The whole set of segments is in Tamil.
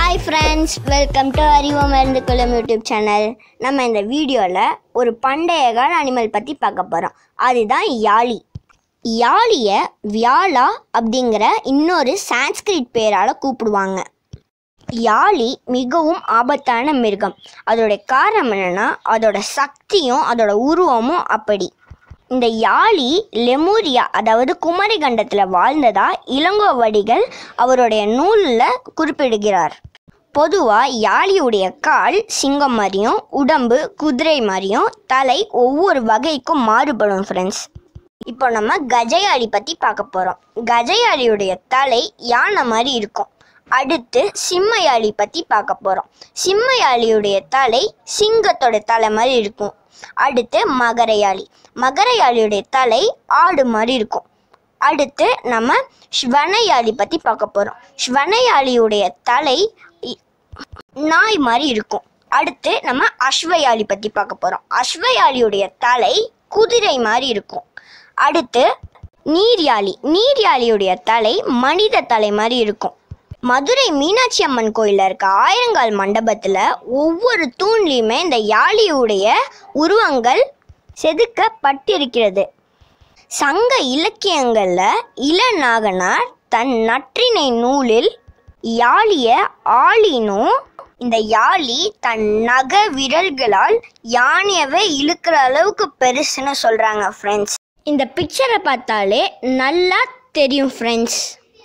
ஹாய் ஃப்ரெண்ட்ஸ் வெல்கம் டு அறிவோம் மருந்து குளம் யூடியூப் சேனல் நம்ம இந்த வீடியோவில் ஒரு பண்டைய கால அனிமல் பற்றி பார்க்க போகிறோம் அதுதான் யாழி யாழியை வியாழா அப்படிங்கிற இன்னொரு சான்ஸ்கிரிட் பேரால் கூப்பிடுவாங்க யாழி மிகவும் ஆபத்தான மிருகம் அதோட காரணம் என்னன்னா அதோட சக்தியும் அதோட உருவமும் அப்படி இந்த யாழி லெமூரியா அதாவது குமரி கண்டத்தில் வாழ்ந்ததா இளங்கோவடிகள் அவருடைய நூலில் குறிப்பிடுகிறார் பொதுவாக யாழியுடைய கால் சிங்கம் மாதிரியும் உடம்பு குதிரை மாதிரியும் தலை ஒவ்வொரு வகைக்கும் மாறுபடும் ஃப்ரெண்ட்ஸ் இப்போ நம்ம கஜயாளி பற்றி பார்க்க போகிறோம் கஜயாளியுடைய தலை யானை மாதிரி இருக்கும் அடுத்து சிம்மயாளி பற்றி பார்க்க போகிறோம் சிம்மயாளியுடைய தலை சிங்கத்தோட தலை மாதிரி இருக்கும் அடுத்து மகரயாளி மகரயாளியுடைய தலை ஆடு மாதிரி இருக்கும் அடுத்து நம்ம ஸ்வனயாளி பற்றி பார்க்க போகிறோம் ஸ்வனயாளியுடைய தலை இ- நாய் மாதிரி இருக்கும் அடுத்து நம்ம அஸ்வயாளி பற்றி பார்க்க போகிறோம் அஸ்வயாளியுடைய தலை குதிரை மாதிரி இருக்கும் அடுத்து நீர்யாளி நீர்யாளியுடைய தலை மனித தலை மாதிரி இருக்கும் மதுரை மீனாட்சி அம்மன் கோயிலில் இருக்க ஆயிரங்கால் மண்டபத்தில் ஒவ்வொரு தூண்லேயுமே இந்த யாழியுடைய உருவங்கள் செதுக்கப்பட்டிருக்கிறது சங்க இலக்கியங்களில் இளநாகனார் தன் நற்றினை நூலில் யாழிய ஆளினும் இந்த யாழி தன் நக விரல்களால் யானையவே இழுக்கிற அளவுக்கு பெருசுன்னு சொல்கிறாங்க ஃப்ரெண்ட்ஸ் இந்த பிக்சரை பார்த்தாலே நல்லா தெரியும் ஃப்ரெண்ட்ஸ்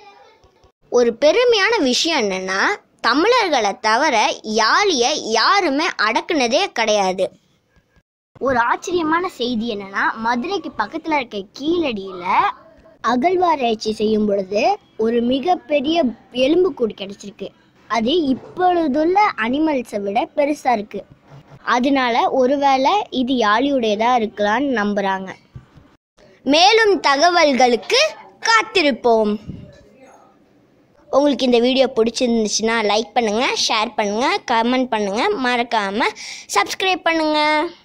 ஒரு பெருமையான விஷயம் என்னன்னா தமிழர்களை தவிர யாழியை யாருமே அடக்குனதே கிடையாது ஒரு ஆச்சரியமான செய்தி என்னன்னா மதுரைக்கு பக்கத்தில் இருக்க கீழடியில் அகழ்வாராய்ச்சி செய்யும் பொழுது ஒரு மிகப்பெரிய எலும்புக்கூடு கிடைச்சிருக்கு அது இப்பொழுதுள்ள அனிமல்ஸை விட பெருசாக இருக்கு அதனால ஒருவேளை இது யாழியுடையதாக இருக்கலாம்னு நம்புகிறாங்க மேலும் தகவல்களுக்கு காத்திருப்போம் உங்களுக்கு இந்த வீடியோ பிடிச்சிருந்துச்சுன்னா லைக் பண்ணுங்கள் ஷேர் பண்ணுங்கள் கமெண்ட் பண்ணுங்கள் மறக்காமல் சப்ஸ்கிரைப் பண்ணுங்கள்